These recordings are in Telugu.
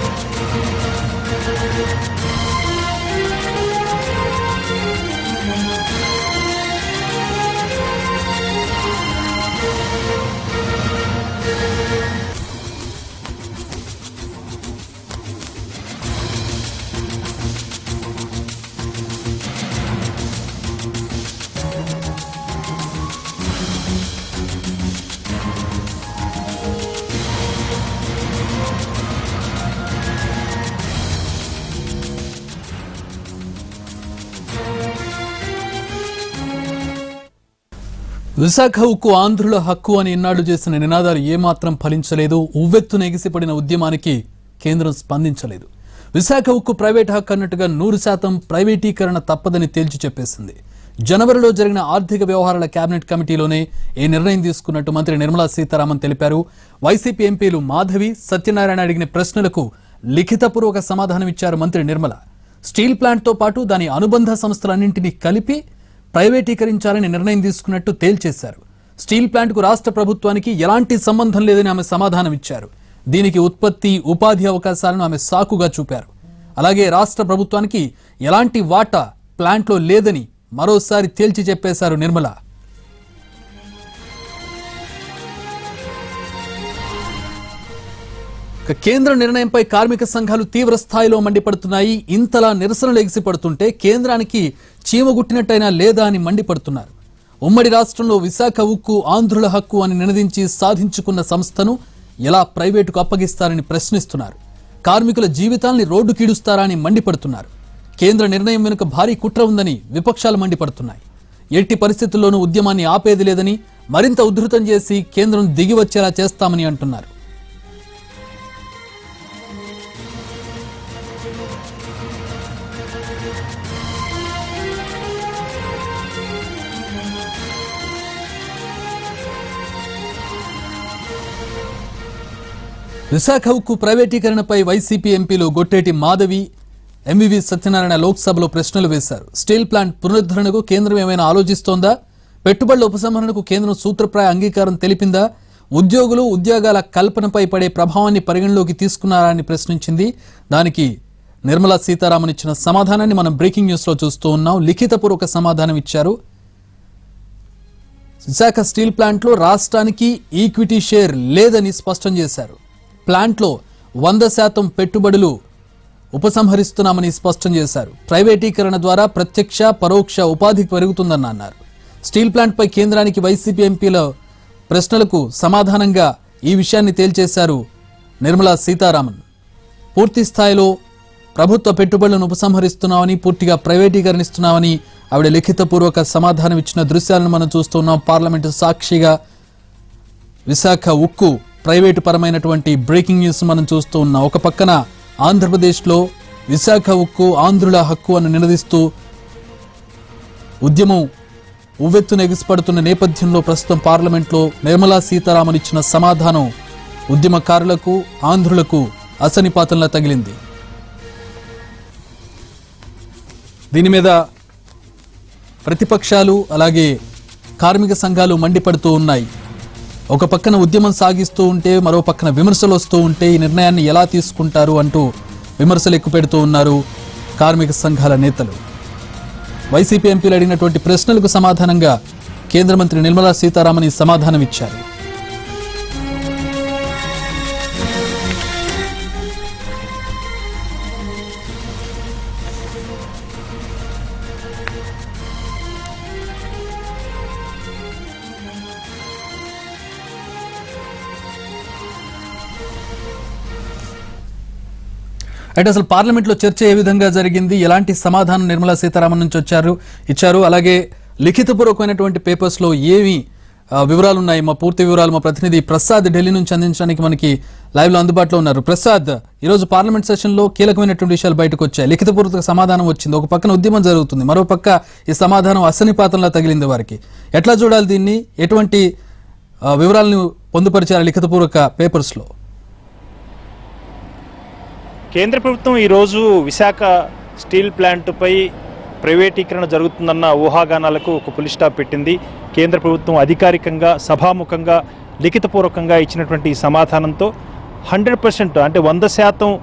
విశాఖ ఉక్కు ఆంధ్రుల హక్కు అని ఇన్నాళ్లు చేసిన నినాదాలు ఏమాత్రం ఫలించలేదు ఉవ్వెత్తున ఎగిసిపడిన ఉద్యమానికి కేంద్రం స్పందించలేదు విశాఖ ఉక్కు ప్రైవేట్ హక్కు అన్నట్టుగా నూరు శాతం ప్రైవేటీకరణ తప్పదని తేల్చి చెప్పేసింది జనవరిలో జరిగిన ఆర్థిక వ్యవహారాల కేబినెట్ కమిటీలోనే ఈ నిర్ణయం తీసుకున్నట్టు మంత్రి నిర్మలా సీతారామన్ తెలిపారు వైసీపీ ఎంపీలు మాధవి సత్యనారాయణ అడిగిన ప్రశ్నలకు లిఖితపూర్వక సమాధానం ఇచ్చారు మంత్రి నిర్మల స్టీల్ ప్లాంట్తో పాటు దాని అనుబంధ సంస్థలన్నింటినీ కలిపి ప్రైవేటీకరించాలని నిర్ణయం తీసుకున్నట్టు తేల్చేశారు స్టీల్ ప్లాంట్కు రాష్ట్ర ప్రభుత్వానికి ఎలాంటి సంబంధం లేదని ఆమె సమాధానం ఇచ్చారు దీనికి ఉత్పత్తి ఉపాధి అవకాశాలను ఆమె సాకుగా చూపారు అలాగే రాష్ట్ర ప్రభుత్వానికి ఎలాంటి వాటా ప్లాంట్లో లేదని మరోసారి తేల్చి చెప్పేశారు నిర్మల ఇక కేంద్ర నిర్ణయంపై కార్మిక సంఘాలు తీవ్ర స్థాయిలో మండిపడుతున్నాయి ఇంతలా నిరసనలు ఎగిసిపడుతుంటే కేంద్రానికి చీమగుట్టినట్టయినా లేదా అని మండిపడుతున్నారు ఉమ్మడి రాష్ట్రంలో విశాఖ ఉక్కు ఆంధ్రుల హక్కు అని నినదించి సాధించుకున్న సంస్థను ఎలా ప్రైవేటుకు అప్పగిస్తారని ప్రశ్నిస్తున్నారు కార్మికుల జీవితాల్ని రోడ్డు కీడుస్తారా అని మండిపడుతున్నారు కేంద్ర నిర్ణయం వెనుక భారీ కుట్ర ఉందని విపక్షాలు మండిపడుతున్నాయి ఎట్టి పరిస్థితుల్లోనూ ఉద్యమాన్ని ఆపేది లేదని మరింత ఉధృతం చేసి కేంద్రం దిగివచ్చేలా చేస్తామని అంటున్నారు విశాఖ ఉక్కు ప్రైవేటీకరణపై వైసీపీ ఎంపీలు గొట్టేటి మాధవి ఎంవివి సత్యనారాయణ లోక్సభలో ప్రశ్నలు వేశారు స్టీల్ ప్లాంట్ పునరుద్ధరణకు కేంద్రం ఏమైనా ఆలోచిస్తోందా పెట్టుబడుల ఉపసంహరణకు కేంద్రం సూత్రప్రాయ అంగీకారం తెలిపిందా ఉద్యోగులు ఉద్యోగాల కల్పనపై పడే ప్రభావాన్ని పరిగణలోకి తీసుకున్నారా అని ప్రశ్నించింది దానికి నిర్మలా సీతారామన్ ఇచ్చిన సమాధానాన్ని మనం బ్రేకింగ్ న్యూస్ లో చూస్తూ ఉన్నాం లిఖితపూర్వక సమాధానం ఇచ్చారు విశాఖ స్టీల్ ప్లాంట్లో రాష్ట్రానికి ఈక్విటీ షేర్ లేదని స్పష్టం చేశారు ప్లాంట్లో వంద శాతం పెట్టుబడులు ఉపసంహరిస్తున్నామని స్పష్టం చేశారు ప్రైవేటీకరణ ద్వారా ప్రత్యక్ష పరోక్ష ఉపాధి పెరుగుతుందని అన్నారు స్టీల్ ప్లాంట్పై కేంద్రానికి వైసీపీ ఎంపీల ప్రశ్నలకు సమాధానంగా ఈ విషయాన్ని తేల్చేశారు నిర్మలా సీతారామన్ పూర్తి స్థాయిలో ప్రభుత్వ పెట్టుబడులను ఉపసంహరిస్తున్నామని పూర్తిగా ప్రైవేటీకరణిస్తున్నామని ఆవిడ లిఖితపూర్వక సమాధానం ఇచ్చిన దృశ్యాలను మనం చూస్తున్నాం పార్లమెంటు సాక్షిగా విశాఖ ఉక్కు ప్రైవేటు పరమైనటువంటి బ్రేకింగ్ న్యూస్ మనం చూస్తూ ఉన్నాం ఒక పక్కన ఆంధ్రప్రదేశ్లో విశాఖ ఉక్కు ఆంధ్రుల హక్కు అని నినదిస్తూ ఉద్యమం ఉవ్వెత్తున ఎగిసిపడుతున్న నేపథ్యంలో ప్రస్తుతం పార్లమెంట్లో నిర్మలా సీతారామన్ ఇచ్చిన సమాధానం ఉద్యమకారులకు ఆంధ్రులకు అసనిపాతంలా తగిలింది దీని మీద ప్రతిపక్షాలు అలాగే కార్మిక సంఘాలు మండిపడుతూ ఉన్నాయి ఒక పక్కన ఉద్యమం సాగిస్తూ ఉంటే మరో పక్కన విమర్శలు వస్తూ ఉంటే ఈ నిర్ణయాన్ని ఎలా తీసుకుంటారు అంటూ విమర్శలు ఎక్కుపెడుతూ ఉన్నారు కార్మిక సంఘాల నేతలు వైసీపీ ఎంపీలు అడిగినటువంటి ప్రశ్నలకు సమాధానంగా కేంద్ర మంత్రి నిర్మలా సీతారామన్ ఈ సమాధానం ఇచ్చారు అయితే అసలు పార్లమెంట్లో చర్చ ఏ విధంగా జరిగింది ఎలాంటి సమాధానం నిర్మలా సీతారామన్ నుంచి వచ్చారు ఇచ్చారు అలాగే లిఖితపూర్వకమైనటువంటి పేపర్స్ లో ఏమి ఆ, వివరాలు ఉన్నాయి మా పూర్తి వివరాలు మా ప్రతినిధి ప్రసాద్ ఢిల్లీ నుంచి అందించడానికి మనకి లైవ్ లో అందుబాటులో ఉన్నారు ప్రసాద్ ఈ రోజు పార్లమెంట్ సెషన్ లో కీలకమైనటువంటి విషయాలు బయటకు వచ్చాయి లిఖితపూర్వక సమాధానం వచ్చింది ఒక పక్కన ఉద్యమం జరుగుతుంది మరో పక్క ఈ సమాధానం అసనిపాతంలా తగిలింది వారికి ఎట్లా చూడాలి దీన్ని ఎటువంటి ఆ, వివరాలను పొందుపరిచారు లిఖితపూర్వక పేపర్స్ లో కేంద్ర ప్రభుత్వం ఈరోజు విశాఖ స్టీల్ ప్లాంట్పై ప్రైవేటీకరణ జరుగుతుందన్న ఊహాగానాలకు ఒక పులి స్టాప్ పెట్టింది కేంద్ర ప్రభుత్వం అధికారికంగా సభాముఖంగా లిఖితపూర్వకంగా ఇచ్చినటువంటి ఈ సమాధానంతో హండ్రెడ్ పర్సెంట్ అంటే వంద శాతం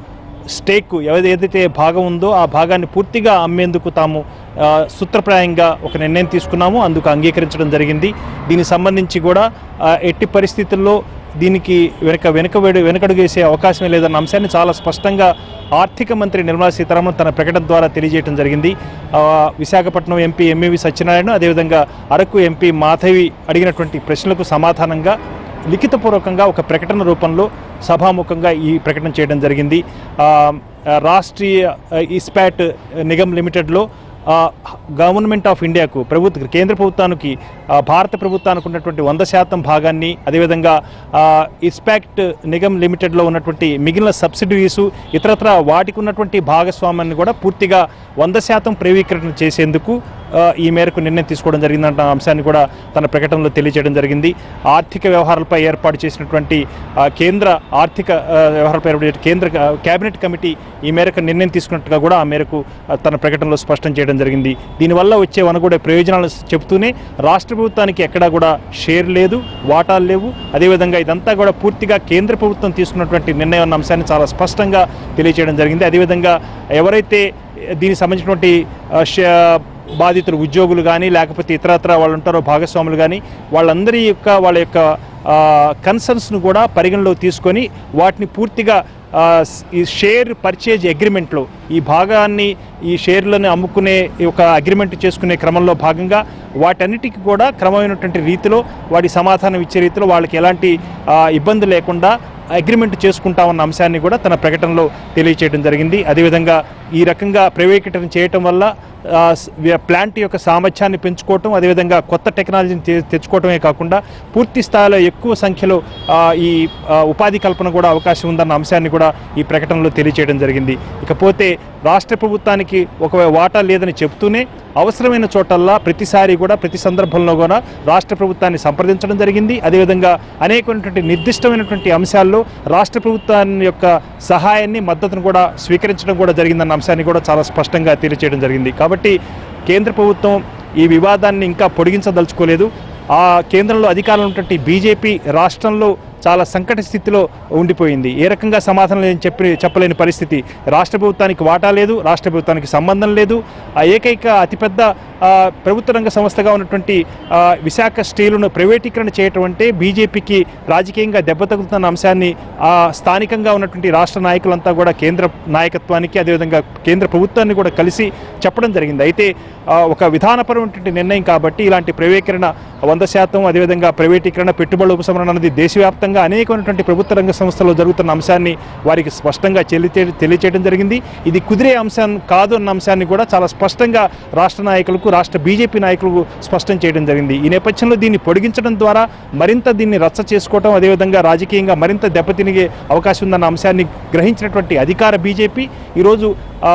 స్టేక్ ఏది- ఏదైతే భాగం ఉందో ఆ భాగాన్ని పూర్తిగా అమ్మేందుకు తాము ఆ, సూత్రప్రాయంగా ఒక నిర్ణయం తీసుకున్నాము అందుకు అంగీకరించడం జరిగింది దీనికి సంబంధించి కూడా ఆ, ఎట్టి పరిస్థితుల్లో దీనికి వెనక వెనుకబడి వెనకడుగు వేసే అవకాశమే లేదన్న అంశాన్ని చాలా స్పష్టంగా ఆర్థిక మంత్రి నిర్మలా సీతారామన్ తన ప్రకటన ద్వారా తెలియజేయడం జరిగింది ఆ, విశాఖపట్నం ఎంపీ ఎంఏవి సత్యనారాయణ అదేవిధంగా అరకు ఎంపీ మాధవి అడిగినటువంటి ప్రశ్నలకు సమాధానంగా లిఖితపూర్వకంగా ఒక ప్రకటన రూపంలో సభాముఖంగా ఈ ప్రకటన చేయడం జరిగింది ఆ, ఆ, రాష్ట్రీయ ఆ, ఇస్పాట్ నిగమ్ లిమిటెడ్లో ఆ, గవర్నమెంట్ ఆఫ్ ఇండియాకు ప్రభుత్వ కేంద్ర ప్రభుత్వానికి ఆ, భారత ప్రభుత్వానికి ఉన్నటువంటి వంద శాతం భాగాన్ని అదేవిధంగా ఆ, ఇస్పాక్ట్ నిగమ్ లిమిటెడ్లో ఉన్నటువంటి మిగిలిన సబ్సిడీస్ ఇతరత్ర వాటికి ఉన్నటువంటి భాగస్వామ్యాన్ని కూడా పూర్తిగా వంద శాతం ప్రైవీకరణ చేసేందుకు ఆ, ఈ మేరకు నిర్ణయం తీసుకోవడం జరిగిందంట అంశాన్ని కూడా తన ప్రకటనలో తెలియజేయడం జరిగింది ఆర్థిక వ్యవహారాలపై ఏర్పాటు చేసినటువంటి ఆ, కేంద్ర ఆర్థిక ఆ, వ్యవహారాలపై ఏర్పాటు చేసిన కేంద్ర ఆ, కేబినెట్ కమిటీ ఈ మేరకు నిర్ణయం తీసుకున్నట్టుగా కూడా ఆ మేరకు ఆ, తన ప్రకటనలో స్పష్టం చేయడం జరిగింది దీనివల్ల వచ్చే వనగూడే ప్రయోజనాలు చెబుతూనే రాష్ట్ర ప్రభుత్వానికి ఎక్కడా కూడా షేర్ లేదు వాటాలు లేవు అదేవిధంగా ఇదంతా కూడా పూర్తిగా కేంద్ర ప్రభుత్వం తీసుకున్నటువంటి నిర్ణయం అన్న అంశాన్ని చాలా స్పష్టంగా తెలియజేయడం జరిగింది అదేవిధంగా ఎవరైతే దీనికి సంబంధించినటువంటి ఆ, ష- బాధితులు ఉద్యోగులు కానీ లేకపోతే ఇతరత్ర వాళ్ళు ఉంటారో భాగస్వాములు కానీ వాళ్ళందరి యొక్క వాళ్ళ యొక్క కన్సర్న్స్ను కూడా పరిగణలో తీసుకొని వాటిని పూర్తిగా ఆ, స్- ఈ షేర్ పర్చేజ్ అగ్రిమెంట్లో ఈ భాగాన్ని ఈ షేర్లను అమ్ముకునే ఈ ఒక అగ్రిమెంట్ చేసుకునే క్రమంలో భాగంగా వాటన్నిటికీ కూడా క్రమమైనటువంటి రీతిలో వాటి సమాధానం ఇచ్చే రీతిలో వాళ్ళకి ఎలాంటి ఆ, ఇబ్బంది లేకుండా అగ్రిమెంట్ చేసుకుంటామన్న అంశాన్ని కూడా తన ప్రకటనలో తెలియచేయడం జరిగింది అదేవిధంగా ఈ రకంగా ప్రైవేటీకరణ చేయటం వల్ల ఆ, స్- వ్య- ప్లాంట్ యొక్క సామర్థ్యాన్ని పెంచుకోవటం అదేవిధంగా కొత్త టెక్నాలజీని తె- తెచ్చుకోవటమే కాకుండా పూర్తి స్థాయిలో ఎక్కువ సంఖ్యలో ఆ, ఈ ఆ, ఉపాధి కల్పన కూడా అవకాశం ఉందన్న అంశాన్ని కూడా ఈ ప్రకటనలో తెలియచేయడం జరిగింది ఇకపోతే రాష్ట్ర ప్రభుత్వానికి ఒక వాటా లేదని చెప్తూనే అవసరమైన చోటల్లా ప్రతిసారి కూడా ప్రతి సందర్భంలో కూడా రాష్ట్ర ప్రభుత్వాన్ని సంప్రదించడం జరిగింది అదేవిధంగా అనేకమైనటువంటి నిర్దిష్టమైనటువంటి అంశాల్లో రాష్ట్ర ప్రభుత్వాన్ని యొక్క సహాయాన్ని మద్దతును కూడా స్వీకరించడం కూడా జరిగిందన్న అంశాన్ని కూడా చాలా స్పష్టంగా తెలియచేయడం జరిగింది కాబట్టి కేంద్ర ప్రభుత్వం ఈ వివాదాన్ని ఇంకా పొడిగించదలుచుకోలేదు ఆ కేంద్రంలో అధికారంలో ఉన్నటువంటి బీజేపీ రాష్ట్రంలో చాలా సంకట స్థితిలో ఉండిపోయింది ఏ రకంగా సమాధానం లేని చెప్పి చెప్పలేని పరిస్థితి రాష్ట్ర ప్రభుత్వానికి వాటా లేదు రాష్ట్ర ప్రభుత్వానికి సంబంధం లేదు ఆ ఏకైక అతిపెద్ద ఆ, ప్రభుత్వ రంగ సంస్థగా ఉన్నటువంటి ఆ, విశాఖ స్టీలును ప్రైవేటీకరణ చేయటం అంటే బీజేపీకి రాజకీయంగా దెబ్బతగుతున్న అంశాన్ని ఆ స్థానికంగా ఉన్నటువంటి రాష్ట్ర నాయకులంతా కూడా కేంద్ర నాయకత్వానికి అదేవిధంగా కేంద్ర ప్రభుత్వాన్ని కూడా కలిసి చెప్పడం జరిగింది అయితే ఆ, ఒక విధానపరమైనటువంటి నిర్ణయం కాబట్టి ఇలాంటి ప్రైవేకరణ వంద శాతం అదేవిధంగా ప్రైవేటీకరణ పెట్టుబడుల ఉపశమనం అనేది దేశవ్యాప్తంగా అనేకమైనటువంటి ప్రభుత్వ రంగ సంస్థల్లో జరుగుతున్న అంశాన్ని వారికి స్పష్టంగా చెల్లితే తెలియచేయడం జరిగింది ఇది కుదిరే అంశం కాదు అన్న అంశాన్ని కూడా చాలా స్పష్టంగా రాష్ట్ర నాయకులకు రాష్ట్ర బీజేపీ నాయకులకు స్పష్టం చేయడం జరిగింది ఈ నేపథ్యంలో దీన్ని పొడిగించడం ద్వారా మరింత దీన్ని రచ్చ చేసుకోవడం అదేవిధంగా రాజకీయంగా మరింత దెబ్బతినిగే అవకాశం ఉందన్న అంశాన్ని గ్రహించినటువంటి అధికార బీజేపీ ఈరోజు ఆ,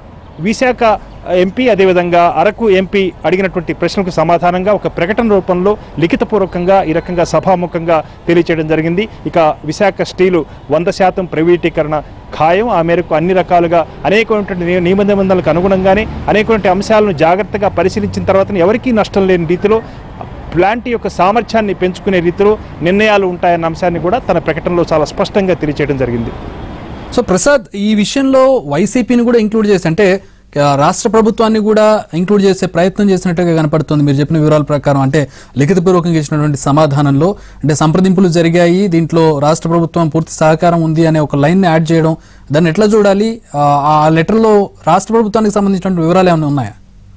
విశాఖ ఎంపీ అదేవిధంగా అరకు ఎంపీ అడిగినటువంటి ప్రశ్నలకు సమాధానంగా ఒక ప్రకటన రూపంలో లిఖితపూర్వకంగా ఈ రకంగా సభాముఖంగా తెలియచేయడం జరిగింది ఇక విశాఖ స్టీలు వంద శాతం ప్రైవేటీకరణ ఖాయం ఆ మేరకు అన్ని రకాలుగా అనేకమైనటువంటి నియ- నియమ నిబంధనలకు అనుగుణంగానే అనేకటువంటి అంశాలను జాగ్రత్తగా పరిశీలించిన తర్వాత ఎవరికీ నష్టం లేని రీతిలో ప్లాంట్ యొక్క సామర్థ్యాన్ని పెంచుకునే రీతిలో నిర్ణయాలు ఉంటాయన్న అంశాన్ని కూడా తన ప్రకటనలో చాలా స్పష్టంగా తెలియచేయడం జరిగింది సో ప్రసాద్ ఈ విషయంలో వైసీపీని కూడా ఇంక్లూడ్ చేసి అంటే ఆ, రాష్ట్ర ప్రభుత్వాన్ని కూడా ఇంక్లూడ్ చేసే ప్రయత్నం చేసినట్టుగా కనపడుతుంది మీరు చెప్పిన వివరాల ప్రకారం అంటే లిఖితపూర్వకంగా ఇచ్చినటువంటి సమాధానంలో అంటే సంప్రదింపులు జరిగాయి దీంట్లో రాష్ట్ర ప్రభుత్వం పూర్తి సహకారం ఉంది అనే ఒక లైన్ యాడ్ చేయడం దాన్ని ఎట్లా చూడాలి ఆ, ఆ లెటర్లో రాష్ట్ర ప్రభుత్వానికి సంబంధించినటువంటి వివరాలు ఏమైనా ఉన్నాయా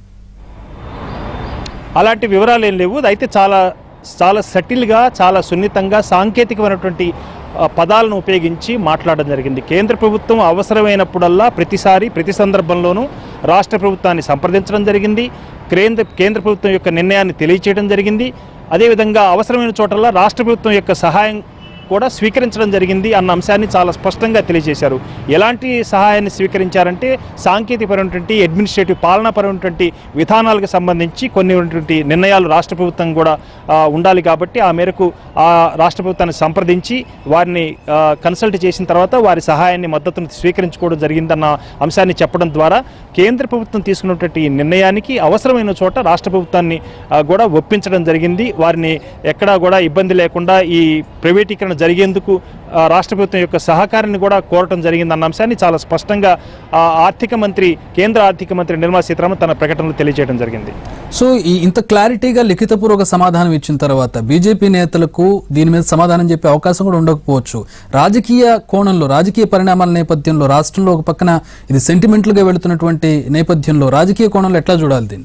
అలాంటి వివరాలు ఏం లేవు అయితే చాలా చాలా సటిల్గా చాలా సున్నితంగా సాంకేతికమైనటువంటి ఆ, పదాలను ఉపయోగించి మాట్లాడడం జరిగింది కేంద్ర ప్రభుత్వం అవసరమైనప్పుడల్లా ప్రతిసారి ప్రతి సందర్భంలోనూ రాష్ట్ర ప్రభుత్వాన్ని సంప్రదించడం జరిగింది కేంద్ర కేంద్ర ప్రభుత్వం యొక్క నిర్ణయాన్ని తెలియచేయడం జరిగింది అదేవిధంగా అవసరమైన చోటల్లా రాష్ట్ర ప్రభుత్వం యొక్క సహాయం కూడా స్వీకరించడం జరిగింది అన్న అంశాన్ని చాలా స్పష్టంగా తెలియజేశారు ఎలాంటి సహాయాన్ని స్వీకరించారంటే సాంకేతికపరమైనటువంటి అడ్మినిస్ట్రేటివ్ పాలనాపరమైనటువంటి విధానాలకు సంబంధించి కొన్ని ఉన్నటువంటి నిర్ణయాలు రాష్ట్ర ప్రభుత్వం కూడా ఆ, ఉండాలి కాబట్టి ఆ మేరకు ఆ రాష్ట్ర ప్రభుత్వాన్ని సంప్రదించి వారిని ఆ, కన్సల్ట్ చేసిన తర్వాత వారి సహాయాన్ని మద్దతును స్వీకరించుకోవడం జరిగిందన్న అంశాన్ని చెప్పడం ద్వారా కేంద్ర ప్రభుత్వం తీసుకున్నటువంటి ఈ నిర్ణయానికి అవసరమైన చోట రాష్ట్ర ప్రభుత్వాన్ని ఆ, కూడా ఒప్పించడం జరిగింది వారిని ఎక్కడా కూడా ఇబ్బంది లేకుండా ఈ ప్రైవేటీకరణ జరిగేందుకు ఆ, రాష్ట్ర ప్రభుత్వం యొక్క సహకారాన్ని కూడా కోరటం జరిగిందన్న అంశాన్ని చాలా స్పష్టంగా ఆ, ఆర్థిక మంత్రి కేంద్ర ఆర్థిక మంత్రి నిర్మలా సీతారామన్ తన ప్రకటనలో తెలియజేయడం జరిగింది సో ఈ ఇంత క్లారిటీగా లిఖితపూర్వక సమాధానం ఇచ్చిన తర్వాత బీజేపీ నేతలకు దీని మీద సమాధానం చెప్పే అవకాశం కూడా ఉండకపోవచ్చు రాజకీయ కోణంలో రాజకీయ పరిణామాల నేపథ్యంలో రాష్ట్రంలో ఒక పక్కన ఇది సెంటిమెంటల్గా వెళుతున్నటువంటి నేపథ్యంలో రాజకీయ కోణంలో ఎట్లా చూడాలి దీన్ని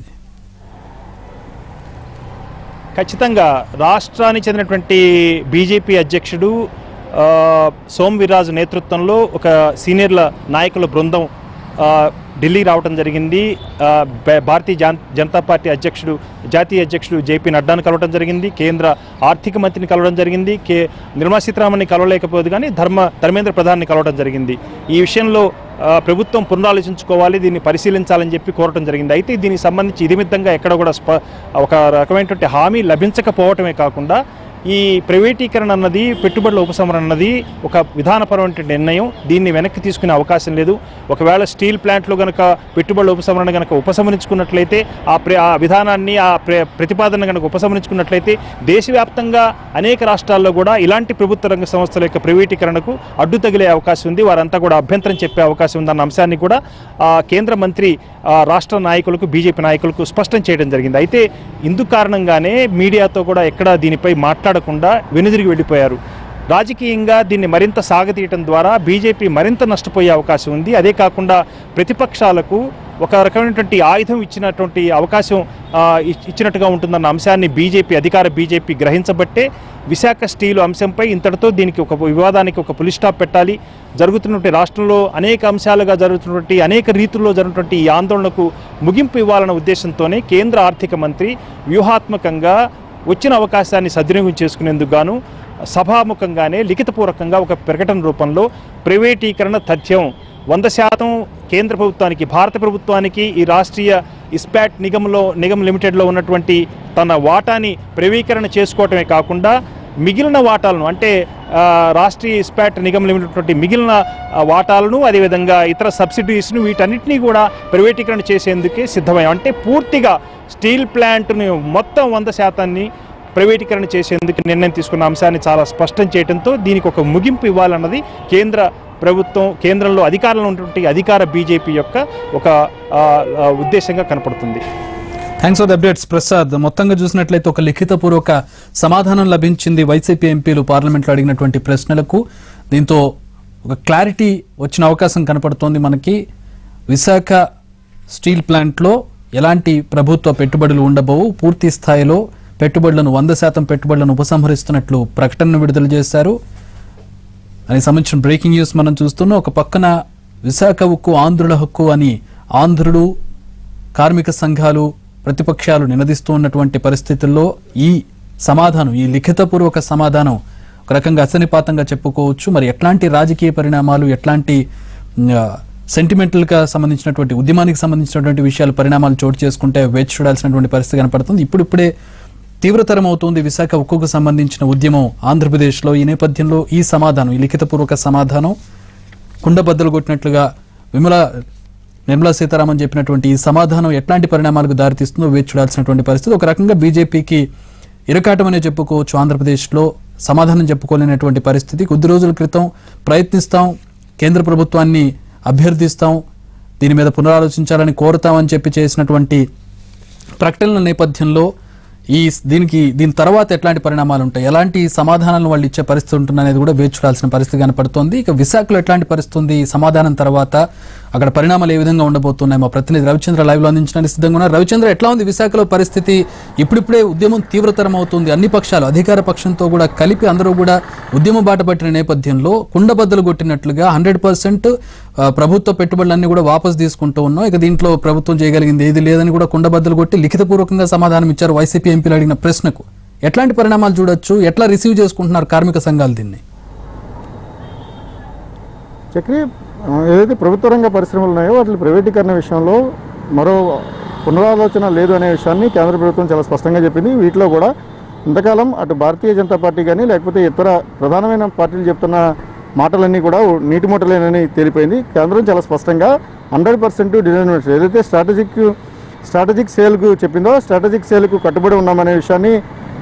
ఖచ్చితంగా రాష్ట్రానికి చెందినటువంటి బీజేపీ అధ్యక్షుడు ఆ, సోమ్ వీర్రాజు నేతృత్వంలో ఒక సీనియర్ల నాయకుల బృందం ఆ, ఢిల్లీ రావడం జరిగింది ఆ, బ- భారతీయ జన్ జనతా పార్టీ అధ్యక్షుడు జాతీయ అధ్యక్షుడు జేపీ నడ్డాను కలవడం జరిగింది కేంద్ర ఆర్థిక మంత్రిని కలవడం జరిగింది కే నిర్మలా సీతారామన్ని కలవలేకపోదు కానీ ధర్మ ధర్మేంద్ర ప్రధాన్ని కలవడం జరిగింది ఈ విషయంలో ఆ, ప్రభుత్వం పునరాలోచించుకోవాలి దీన్ని పరిశీలించాలని చెప్పి కోరటం జరిగింది అయితే దీనికి సంబంధించి ఇదిమిత్తంగా ఎక్కడ కూడా స్ప ఒక రకమైనటువంటి హామీ లభించకపోవటమే కాకుండా ఈ ప్రైవేటీకరణ అన్నది పెట్టుబడుల ఉపసంహరణ అన్నది ఒక విధానపరమైన నిర్ణయం దీన్ని వెనక్కి తీసుకునే అవకాశం లేదు ఒకవేళ స్టీల్ ప్లాంట్లో గనక పెట్టుబడుల ఉపసంహరణ గనక ఉపసంహరించుకున్నట్లయితే ఆ ప్ర ఆ విధానాన్ని ఆ ప్ర ప్రతిపాదన గనక ఉపసంహరించుకున్నట్లయితే దేశవ్యాప్తంగా అనేక రాష్ట్రాల్లో కూడా ఇలాంటి ప్రభుత్వ రంగ సంస్థల యొక్క ప్రైవేటీకరణకు అడ్డు తగిలే అవకాశం ఉంది వారంతా కూడా అభ్యంతరం చెప్పే అవకాశం ఉందన్న అంశాన్ని కూడా ఆ, కేంద్ర మంత్రి ఆ, రాష్ట్ర నాయకులకు బీజేపీ నాయకులకు స్పష్టం చేయడం జరిగింది అయితే ఇందుకు కారణంగానే మీడియాతో కూడా ఎక్కడా దీనిపై మాట్లాడకుండా వెనుదిరిగి వెళ్ళిపోయారు రాజకీయంగా దీన్ని మరింత సాగతీయటం ద్వారా బీజేపీ మరింత నష్టపోయే అవకాశం ఉంది అదే కాకుండా ప్రతిపక్షాలకు ఒక రకమైనటువంటి ఆయుధం ఇచ్చినటువంటి అవకాశం ఆ, ఇచ్- ఇచ్చినట్టుగా ఉంటుందన్న అంశాన్ని బీజేపీ అధికార బీజేపీ గ్రహించబట్టే విశాఖ స్టీలు అంశంపై ఇంతటితో దీనికి ఒక వివాదానికి ఒక పులి స్టాప్ పెట్టాలి జరుగుతున్నటువంటి రాష్ట్రంలో అనేక అంశాలుగా జరుగుతున్నటువంటి అనేక రీతుల్లో జరుగుతున్నటువంటి ఈ ఆందోళనకు ముగింపు ఇవ్వాలన్న ఉద్దేశంతోనే కేంద్ర ఆర్థిక మంత్రి వ్యూహాత్మకంగా వచ్చిన అవకాశాన్ని సద్వినియోగం చేసుకునేందుకు గాను సభాముఖంగానే లిఖితపూర్వకంగా ఒక ప్రకటన రూపంలో ప్రైవేటీకరణ తథ్యం వంద శాతం కేంద్ర ప్రభుత్వానికి భారత ప్రభుత్వానికి ఈ రాష్ట్రీయ ఇస్పాట్ నిగంలో నిగమ్ లిమిటెడ్లో ఉన్నటువంటి తన వాటాని ప్రైవీకరణ చేసుకోవటమే కాకుండా మిగిలిన వాటాలను అంటే ఆ, రాష్ట్రీయ ఇస్పాట్ నిగమ్ లిమిటెడ్ మిగిలిన ఆ, వాటాలను అదేవిధంగా ఇతర సబ్సిడీస్ను వీటన్నిటినీ కూడా ప్రైవేటీకరణ చేసేందుకే సిద్ధమయ్యాం అంటే పూర్తిగా స్టీల్ ప్లాంట్ని మొత్తం వంద శాతాన్ని ప్రైవేటీకరణ చేసేందుకు నిర్ణయం తీసుకున్న అంశాన్ని చాలా స్పష్టం చేయడంతో దీనికి ఒక ముగింపు ఇవ్వాలన్నది కేంద్ర ప్రభుత్వం కేంద్రంలో అధికారంలో ఉన్నటువంటి అధికార బీజేపీ యొక్క ఒక ఆ, ఆ, ఉద్దేశంగా కనపడుతుంది thanks for the updates Prasad మొత్తంగా చూసినట్లయితే ఒక లిఖితపూర్వక సమాధానం లభించింది వైసీపీ ఎంపీలు పార్లమెంట్లో అడిగినటువంటి ప్రశ్నలకు దీంతో ఒక క్లారిటీ వచ్చిన అవకాశం కనపడుతోంది మనకి విశాఖ స్టీల్ ప్లాంట్లో ఎలాంటి ప్రభుత్వ పెట్టుబడులు ఉండబోవు పూర్తి స్థాయిలో పెట్టుబడులను వంద శాతం పెట్టుబడులను ఉపసంహరిస్తున్నట్లు ప్రకటనను విడుదల చేశారు దానికి సంబంధించిన బ్రేకింగ్ న్యూస్ మనం చూస్తున్నాం ఒక పక్కన విశాఖ ఉక్కు ఆంధ్రుల హక్కు అని ఆంధ్రులు కార్మిక సంఘాలు ప్రతిపక్షాలు నినదిస్తూ ఉన్నటువంటి పరిస్థితుల్లో ఈ సమాధానం ఈ లిఖితపూర్వక సమాధానం ఒక రకంగా అసనిపాతంగా చెప్పుకోవచ్చు మరి ఎట్లాంటి రాజకీయ పరిణామాలు ఎట్లాంటి సెంటిమెంటల్ గా సంబంధించినటువంటి ఉద్యమానికి సంబంధించినటువంటి విషయాలు పరిణామాలు చోటు చేసుకుంటే వేచి చూడాల్సినటువంటి పరిస్థితి కనపడుతుంది ఇప్పుడిప్పుడే తీవ్రతరం అవుతోంది విశాఖ ఉక్కుకు సంబంధించిన ఉద్యమం ఆంధ్రప్రదేశ్లో ఈ నేపథ్యంలో ఈ సమాధానం ఈ లిఖితపూర్వక సమాధానం కుండబద్దలు కొట్టినట్లుగా విమల నిర్మలా సీతారామన్ చెప్పినటువంటి ఈ సమాధానం ఎట్లాంటి పరిణామాలకు దారితీస్తుందో వేచి చూడాల్సినటువంటి పరిస్థితి ఒక రకంగా బీజేపీకి ఇరకాటమనే చెప్పుకోవచ్చు ఆంధ్రప్రదేశ్లో సమాధానం చెప్పుకోలేనటువంటి పరిస్థితి కొద్ది రోజుల క్రితం ప్రయత్నిస్తాం కేంద్ర ప్రభుత్వాన్ని అభ్యర్థిస్తాం దీని మీద పునరాలోచించాలని కోరుతామని చెప్పి చేసినటువంటి ప్రకటనల నేపథ్యంలో ఈ దీనికి దీని తర్వాత ఎట్లాంటి పరిణామాలు ఉంటాయి ఎలాంటి సమాధానాలను వాళ్ళు ఇచ్చే పరిస్థితి ఉంటుంది అనేది కూడా వేచి చూడాల్సిన పరిస్థితి కనపడుతోంది ఇక విశాఖలో ఎట్లాంటి పరిస్థితి ఉంది ఈ సమాధానం తర్వాత అక్కడ పరిణామాలు ఏ విధంగా ఉండబోతున్నాయి మా ప్రతినిధి రవిచంద్ర లైవ్ లో అందించడానికి సిద్ధంగా ఉన్నారు రవిచంద్ర ఎట్లా ఉంది విశాఖలో పరిస్థితి ఇప్పుడిప్పుడే ఉద్యమం తీవ్రతరం అవుతుంది అన్ని పక్షాలు అధికార పక్షంతో కూడా కలిపి అందరూ కూడా ఉద్యమ బాట పట్టిన నేపథ్యంలో కుండబద్దలు కొట్టినట్లుగా హండ్రెడ్ పర్సెంట్ ప్రభుత్వ పెట్టుబడులన్నీ కూడా వాపసు తీసుకుంటూ ఉన్నాం ఇక దీంట్లో ప్రభుత్వం చేయగలిగింది ఏది లేదని కూడా కుండబద్దలు కొట్టి లిఖితపూర్వకంగా సమాధానం ఇచ్చారు వైసీపీ ఎంపీలు అడిగిన ప్రశ్నకు ఎట్లాంటి పరిణామాలు చూడొచ్చు ఎట్లా రిసీవ్ చేసుకుంటున్నారు కార్మిక సంఘాలు దీన్ని చక్రి ఆ, ఏదైతే ప్రభుత్వ రంగ పరిశ్రమలు ఉన్నాయో వాటి ప్రైవేటీకరణ విషయంలో మరో పునరాలోచన లేదు అనే విషయాన్ని కేంద్ర ప్రభుత్వం చాలా స్పష్టంగా చెప్పింది వీటిలో కూడా ఇంతకాలం అటు భారతీయ జనతా పార్టీ కానీ లేకపోతే ఇతర ప్రధానమైన పార్టీలు చెప్తున్న మాటలన్నీ కూడా నీటి మూటలేనని తేలిపోయింది కేంద్రం చాలా స్పష్టంగా హండ్రెడ్ పర్సెంట్ డినామినేషన్ ఏదైతే స్ట్రాటజిక్ స్ట్రాటజిక్ సేల్కు చెప్పిందో స్ట్రాటజిక్ సేల్కు కట్టుబడి ఉన్నామనే విషయాన్ని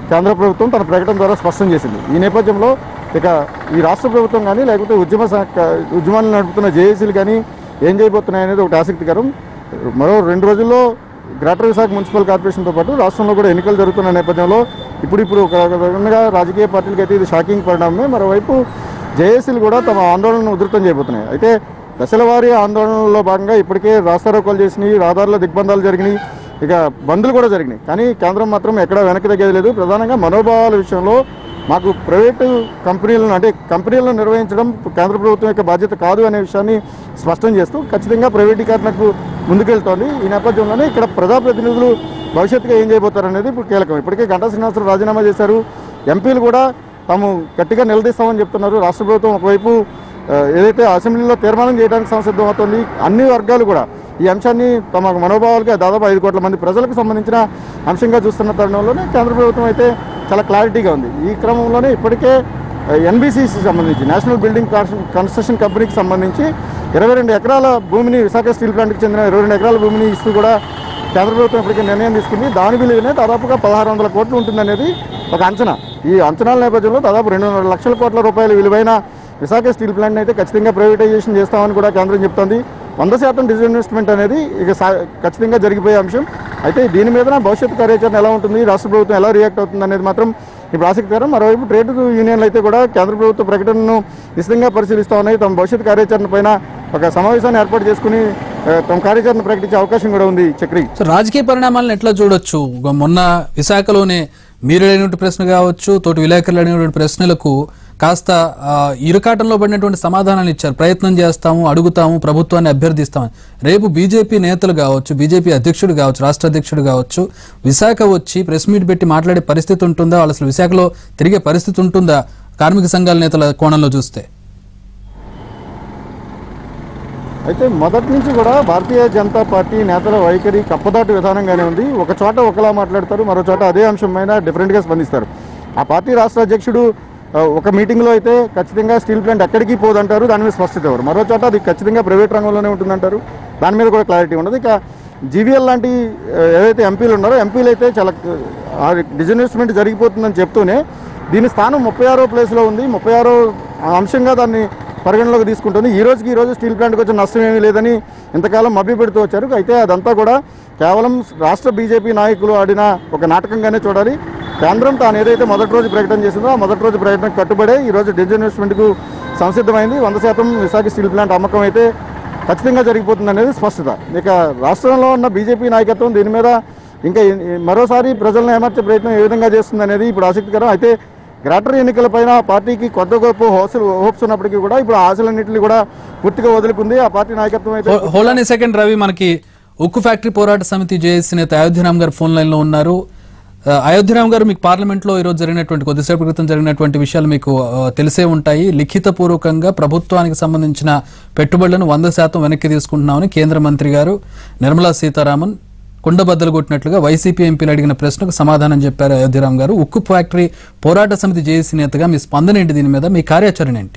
కేంద్ర ప్రభుత్వం తన ప్రకటన ద్వారా స్పష్టం చేసింది ఈ నేపథ్యంలో ఇక ఈ రాష్ట్ర ప్రభుత్వం కానీ లేకపోతే ఉద్యమ శాఖ ఉద్యమాన్ని నడుపుతున్న జేఏసీలు కానీ ఏం చేయబోతున్నాయి అనేది ఒకటి ఆసక్తికరం మరో రెండు రోజుల్లో గ్రేటర్ విశాఖ మున్సిపల్ కార్పొరేషన్తో పాటు రాష్ట్రంలో కూడా ఎన్నికలు జరుగుతున్న నేపథ్యంలో ఇప్పుడు ఇప్పుడు ఒక ఒక రకంగా రాజకీయ పార్టీలకి అయితే ఇది షాకింగ్ పరిణామమే మరోవైపు జేఏసీలు కూడా తమ ఆందోళనను ఉధృతం చేయబోతున్నాయి అయితే దశల వారీ ఆందోళనలో భాగంగా ఇప్పటికే రాస్తారోకోలు చేసినాయి రహదారుల దిగ్బంధాలు జరిగినాయి ఇక బంద్లు కూడా జరిగినాయి కానీ కేంద్రం మాత్రం ఎక్కడా వెనక్కి తగ్గేది లేదు ప్రధానంగా మనోభావాల విషయంలో మాకు ప్రైవేటు కంపెనీలను అంటే కంపెనీలను నిర్వహించడం కేంద్ర ప్రభుత్వం యొక్క బాధ్యత కాదు అనే విషయాన్ని స్పష్టం చేస్తూ ఖచ్చితంగా ప్రైవేటీకరణకు ముందుకెళ్తోంది ఈ నేపథ్యంలోనే ఇక్కడ ప్రజాప్రతినిధులు భవిష్యత్తుగా ఏం చేయబోతారనేది ఇప్పుడు కీలకం ఇప్పటికే గంటా శ్రీనివాసరావు రాజీనామా చేశారు ఎంపీలు కూడా తాము గట్టిగా నిలదీస్తామని చెప్తున్నారు రాష్ట్ర ప్రభుత్వం ఒకవైపు ఆ, ఏదైతే అసెంబ్లీలో తీర్మానం చేయడానికి సంసిద్ధం అవుతుంది అన్ని వర్గాలు కూడా ఈ అంశాన్ని తమ మనోభావాలుగా దాదాపు ఐదు కోట్ల మంది ప్రజలకు సంబంధించిన అంశంగా చూస్తున్న తరుణంలోనే కేంద్ర ప్రభుత్వం అయితే చాలా క్లారిటీగా ఉంది ఈ క్రమంలోనే ఇప్పటికే ఎన్బిసిసి సంబంధించి నేషనల్ బిల్డింగ్ కన్స్ట్రక్షన్- కన్స్ట్రక్షన్ కంపెనీకి సంబంధించి ఇరవై రెండు ఎకరాల భూమిని విశాఖ స్టీల్ ప్లాంట్కి చెందిన ఇరవై రెండు ఎకరాల భూమిని ఇస్తూ కూడా కేంద్ర ప్రభుత్వం ఇప్పటికే నిర్ణయం తీసుకుంది దాని విలువనే దాదాపుగా పదహారు వందల కోట్లు ఉంటుందనేది ఒక అంచనా ఈ అంచనాల నేపథ్యంలో దాదాపు రెండున్నర లక్షల కోట్ల రూపాయల విలువైన విశాఖ స్టీల్ ప్లాంట్ అయితే ఖచ్చితంగా ప్రైవేటైజేషన్ చేస్తామని కూడా కేంద్రం చెప్తోంది వంద శాతం డిజిన్వెస్ట్మెంట్ అనేది ఇక సా- ఖచ్చితంగా జరిగిపోయే అంశం అయితే దీని మీద భవిష్యత్ కార్యాచరణ ఎలా ఉంటుంది రాష్ట్ర ప్రభుత్వం ఎలా రియాక్ట్ అవుతుంది అనేది మాత్రం ఇప్పుడు ఆసక్తికరం మరోవైపు ట్రేడ్ యూనియన్లు అయితే కూడా కేంద్ర ప్రభుత్వ ప్రకటనను నిశ్చితంగా పరిశీలిస్తా ఉన్నాయి తమ భవిష్యత్ కార్యాచరణ పైన ఒక సమావేశాన్ని ఏర్పాటు చేసుకుని ఆ, తమ కార్యాచరణ ప్రకటించే అవకాశం కూడా ఉంది చక్రి సో రాజకీయ పరిణామాలను ఎట్లా చూడొచ్చు మొన్న విశాఖలోనే మీరు అడిగినటువంటి ప్రశ్న కావచ్చు తోటి విలేకరులు అడిగినటువంటి ప్రశ్నలకు కాస్త ఆ, ఇరుకాటంలో పడినటువంటి సమాధానాలు ఇచ్చారు ప్రయత్నం చేస్తాము అడుగుతాము ప్రభుత్వాన్ని అభ్యర్థిస్తామని రేపు బీజేపీ నేతలు కావచ్చు బీజేపీ అధ్యక్షుడు కావచ్చు రాష్ట్ర అధ్యక్షుడు కావచ్చు విశాఖ వచ్చి ప్రెస్ మీట్ పెట్టి మాట్లాడే పరిస్థితి ఉంటుందా వాళ్ళు అసలు విశాఖలో తిరిగే పరిస్థితి ఉంటుందా కార్మిక సంఘాల నేతల కోణంలో చూస్తే అయితే మొదటి నుంచి కూడా భారతీయ జనతా పార్టీ నేతల వైఖరి కప్పదాటు విధానంగానే ఉంది ఒక చోట ఒకలా మాట్లాడతారు మరో చోట అదే అంశం పైన డిఫరెంట్గా స్పందిస్తారు ఆ పార్టీ రాష్ట్ర అధ్యక్షుడు ఆ, ఒక మీటింగ్లో అయితే ఖచ్చితంగా స్టీల్ ప్లాంట్ ఎక్కడికి పోదంటారు దాని మీద స్పష్టత ఇవ్వరు మరో చోట అది ఖచ్చితంగా ప్రైవేట్ రంగంలోనే ఉంటుందంటారు దాని మీద కూడా క్లారిటీ ఉండదు ఇక జీవీఎల్ లాంటి ఆ, ఏదైతే ఎంపీలు ఉన్నారో ఎంపీలు అయితే చాలా డిజిన్వెస్ట్మెంట్ జరిగిపోతుందని చెప్తూనే దీని స్థానం ముప్పై ఆరో ప్లేస్లో ఉంది ముప్పై ఆరో అంశంగా దాన్ని పరిగణలోకి తీసుకుంటుంది ఈ రోజుకి ఈ రోజు స్టీల్ ప్లాంట్కి వచ్చిన నష్టం ఏమీ లేదని ఇంతకాలం మభ్య పెడుతూ వచ్చారు అయితే అదంతా కూడా కేవలం రాష్ట్ర బీజేపీ నాయకులు ఆడిన ఒక నాటకంగానే చూడాలి కేంద్రం తాను ఏదైతే మొదటి రోజు ప్రకటన చేసిందో ఆ మొదటి రోజు ప్రకటనకు కట్టుబడే ఈ రోజు డిజిన్వెస్ట్మెంట్కు సంసిద్ధమైంది వంద శాతం విశాఖ స్టీల్ ప్లాంట్ అమ్మకం అయితే ఖచ్చితంగా జరిగిపోతుంది అనేది స్పష్టత ఇక రాష్ట్రంలో ఉన్న బీజేపీ నాయకత్వం దీని మీద ఇంకా ఈ- ఈ మరోసారి ప్రజలను ఏమార్చే ప్రయత్నం ఏ విధంగా చేస్తుంది అనేది ఇప్పుడు ఆసక్తికరం అయితే గ్రేటర్ ఎన్నికలపైన ఆ పార్టీకి కొత్త గొప్ప హోప్స్ హోప్స్ ఉన్నప్పటికీ కూడా ఇప్పుడు ఆ ఆశలన్నింటినీ కూడా పూర్తిగా వదులుకుంది ఆ పార్టీ నాయకత్వం అయితే హోల్ అనే సెకండ్ రవి మనకి ఉక్కు ఫ్యాక్టరీ పోరాట సమితి జేఏసీ నేత అయోధ్యరామ్ గారు ఫోన్ లైన్ లో ఉన్నారు ఆ, అయోధ్యరామ్ గారు మీకు పార్లమెంట్ లో ఈరోజు జరిగినటువంటి కొద్దిసేపు క్రితం జరిగినటువంటి విషయాలు మీకు ఆ, తెలిసే ఉంటాయి లిఖిత పూర్వకంగా ప్రభుత్వానికి సంబంధించిన పెట్టుబడులను వంద శాతం వెనక్కి తీసుకుంటున్నామని కేంద్ర మంత్రి గారు నిర్మలా సీతారామన్ కుండబద్దలు కొట్టినట్లుగా వైసీపీ ఎంపీలు అడిగిన ప్రశ్నకు సమాధానం చెప్పారు అయోధ్యరామ్ గారు ఉక్కు ఫ్యాక్టరీ పోరాట సమితి జేఏసీ నేతగా మీ స్పందన ఏంటి దీని మీద మీ కార్యాచరణ ఏంటి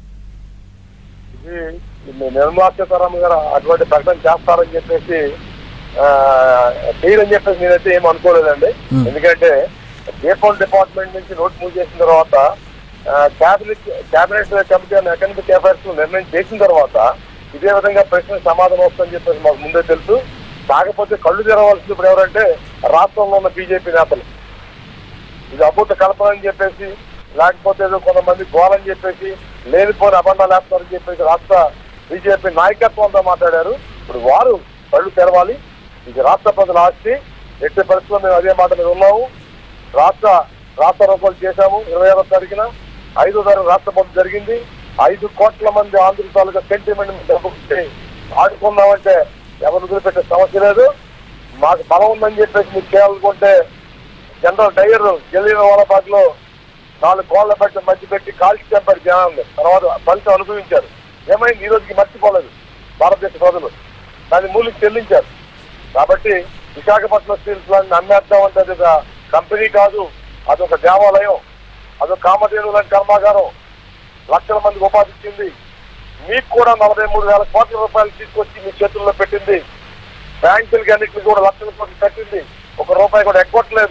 ఇది నిర్మలా సీతారామన్ గారు అటువంటి ప్రకటన చేస్తారని చెప్పేసి ఆ, చేయరని చెప్పేసి నేనైతే ఏం అనుకోలేదండి Hmm. ఎందుకంటే దీపం డిపార్ట్మెంట్ నుంచి నోట్ మూవ్ చేసిన తర్వాత cabinet cabinet committee on economic affairs నిర్ణయం చేసిన తర్వాత ఇదే విధంగా ప్రశ్న సమాధానం వస్తుందని చెప్పేసి మాకు ముందే తెలుసు కాకపోతే కళ్ళు తెరవాల్సింది ఇప్పుడు ఎవరంటే రాష్ట్రంలో ఉన్న బీజేపీ నేతలు ఇది అబద్ధ కల్పన అని చెప్పేసి లేకపోతే ఏదో కొంతమంది గోలని చెప్పేసి లేనిపోని అబంధాలు వేస్తారని చెప్పేసి రాష్ట్ర బీజేపీ నాయకత్వంతో మాట్లాడారు ఇప్పుడు వారు కళ్ళు తెరవాలి ఇది రాష్ట్ర ప్రజల ఆస్తి ఎట్టి పరిస్థితుల్లో మేము అదే మాట మీద ఉన్నాము రాష్ట్ర రాష్ట్ర రూపాయలు చేశాము ఇరవై ఆరో తారీఖున ఐదో తారీఖు రాష్ట్ర బంధు జరిగింది ఐదు కోట్ల మంది ఆంధ్ర తాలూకా సెంటిమెంట్ డబ్బుకి ఆడుకుందామంటే ఎవరు వదిలిపెట్టే సమస్య లేదు మాకు బలం ఉందని చెప్పేసి మీరు చేయాలనుకుంటే జనరల్ డయ్యర్ గెలిన వాలబాగ్ లో నాలుగు కోళ్ల పెట్టి మధ్య పెట్టి కాల్చి చంపారు జనాన్ని తర్వాత ఫలితం అనుభవించారు ఏమైంది ఈ రోజుకి మర్చిపోలేదు భారతదేశ ప్రజలు దాని మూలికి చెల్లించారు కాబట్టి విశాఖపట్నం స్టీల్ ప్లాంట్ అమ్మేద్దాం అంటే అది ఒక కంపెనీ కాదు అదొక దేవాలయం అదొక కామధేను లాంటి కర్మాగారం లక్షల మందికి ఉపాధి ఇచ్చింది మీకు కూడా నలభై మూడు వేల కోట్ల రూపాయలు తీసుకొచ్చి మీ చేతుల్లో పెట్టింది బ్యాంకులకి అన్నింటికి కూడా లక్షల కోట్లు కట్టింది ఒక రూపాయి కూడా ఎగ్గొట్టలేదు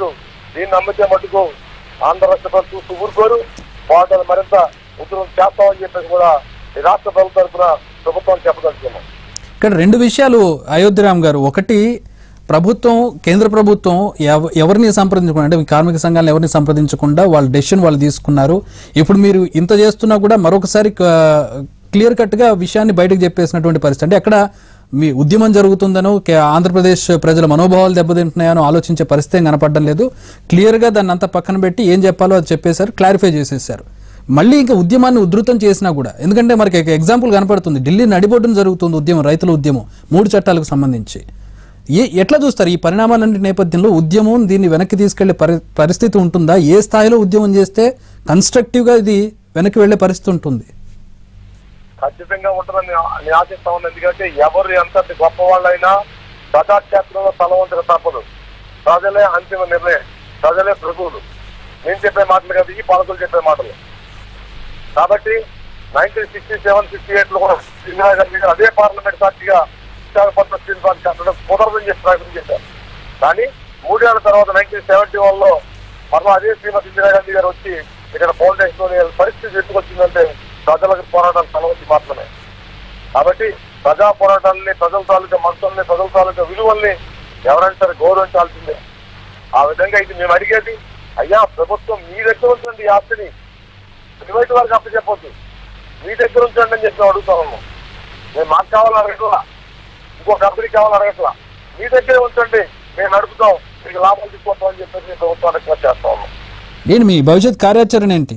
దీన్ని నమ్మితే మటుకు ఆంధ్ర రాష్ట్ర ప్రజలు చూస్తూ ఊరుకోరు పోరాటాలు మరింత ఉత్తరం చేస్తామని చెప్పేసి కూడా ఈ రాష్ట్ర ప్రభుత్వం తరఫున ప్రభుత్వం చెప్పదలుచుకున్నాం ఇక్కడ రెండు విషయాలు అయోధ్యరామ్ గారు ఒకటి ప్రభుత్వం కేంద్ర ప్రభుత్వం ఎవ- ఎవరిని సంప్రదించకుండా అంటే కార్మిక సంఘాలను ఎవరిని సంప్రదించకుండా వాళ్ళ డెసిషన్ వాళ్ళు తీసుకున్నారు ఇప్పుడు మీరు ఇంత చేస్తున్నా కూడా మరొకసారి క్లియర్ కట్గా విషయాన్ని బయటకు చెప్పేసినటువంటి పరిస్థితి అంటే అక్కడ మీ ఉద్యమం జరుగుతుందనో కే- ఆంధ్రప్రదేశ్ ప్రజల మనోభావాలు దెబ్బతింటున్నాయనో ఆలోచించే పరిస్థితి ఏం కనపడడం లేదు క్లియర్గా దాన్ని అంతా పక్కన పెట్టి ఏం చెప్పాలో అది చెప్పేశారు క్లారిఫై చేసేసారు మళ్ళీ ఇంకా ఉద్యమాన్ని ఉధృతం చేసినా కూడా ఎందుకంటే మనకి ఒక ఎగ్జాంపుల్ కనపడుతుంది ఢిల్లీ నడిబొడ్డున జరుగుతుంది ఉద్యమం రైతుల ఉద్యమం మూడు చట్టాలకు సంబంధించి ఏ ఎట్లా చూస్తారు ఈ పరిణామాలన్నింటి నేపథ్యంలో ఉద్యమం దీన్ని వెనక్కి తీసుకెళ్లే పరి పరిస్థితి ఉంటుందా ఏ స్థాయిలో ఉద్యమం చేస్తే కన్స్ట్రక్టివ్గా ఇది వెనక్కి వెళ్లే పరిస్థితి ఉంటుంది ఖచ్చితంగా ఉంటుందని నేను ఆశిస్తా ఉన్నాను ఎందుకంటే ఎవరు ఎంతటి గొప్ప వాళ్ళైనా ప్రజాక్షేత్రంలో తల వంచక తప్పదు ప్రజలే అంతిమ నిర్ణయం ప్రజలే ప్రభువులు నేను చెప్పే మాటలు కాదు ఈ పాలకులు చెప్పే మాటలు కాబట్టి nineteen sixty seven sixty eight లో కూడా ఇందిరా గాంధీ గారు అదే పార్లమెంట్ సాక్షిగా విశాఖపట్నం స్టీల్ ప్లాంట్ కట్టడం కుదరదని చెప్పి ప్రకటన చేశారు కానీ మూడేళ్ల తర్వాత నైన్టీన్ సెవెంటీ వన్ లో మరలా అదే శ్రీమతి ఇందిరాగాంధీ గారు వచ్చి ఇక్కడ ఫౌండేషన్ పరిస్థితి ఎందుకు వచ్చిందంటే ప్రజలకు పోరాటం తలవచ్చి మాత్రమే కాబట్టి ప్రజా పోరాటాలని ప్రజల తాలూకా మనసుల్ని ప్రజల తాలూకా విలువల్ని ఎవరైనా సరే గౌరవించాల్సిందే ఆ విధంగా ఇది మేము అడిగేది అయ్యా ప్రభుత్వం మీ దగ్గర ఉంచండి ఈ ఆస్తిని ప్రైవేట్ వారికి అప్పచెప్పొద్దు మీ దగ్గర ఉంచండి అని చెప్పి అడుగుతా ఉన్నాం మేము మాకు కావాలని అడగట్లా ఇంకో కంపెనీ కావాలని అడగట్లా మీ దగ్గరే ఉంచండి మేము నడుపుతాం మీకు లాభాలు తీసుకుంటాం అని చెప్పేసి ప్రభుత్వానికి రిక్వెస్ట్ చేస్తా ఉన్నాం ఏంటి మీ భవిష్యత్ కార్యాచరణ ఏంటి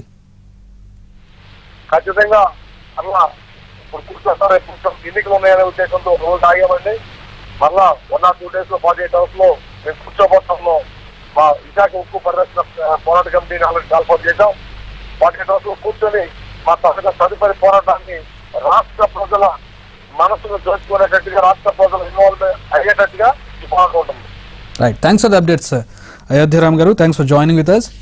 ఖచ్చితంగా అలా ఇప్పుడు కూర్చొస్తారు కూర్చొని ఎన్నికలు ఉన్నాయనే ఉద్దేశంతో ఒక రోజు ఆగామండి మళ్ళా వన్ ఆర్ టూ డేస్ లో ఫార్టీ ఎయిట్ అవర్స్ లో మేము కూర్చోబోతాము మా విశాఖ ఉక్కు పరిరక్షణ ఆ, పోరాట కమిటీని ఆల్రెడీ కాల్ఫామ్ చేశాం ఫార్టీ ఎయిట్ అవర్స్ లో కూర్చొని మా తరగతి తదుపరి పోరాటాన్ని రాష్ట్ర ప్రజల మనసును దోచుకునేటట్టుగా రాష్ట్ర ప్రజలు ఇన్వాల్వ్ అయ్యేటట్టుగా ఈ పోరాటం ఉంటుంది right thanks for the updates Ayodhyaram garu thanks for joining with us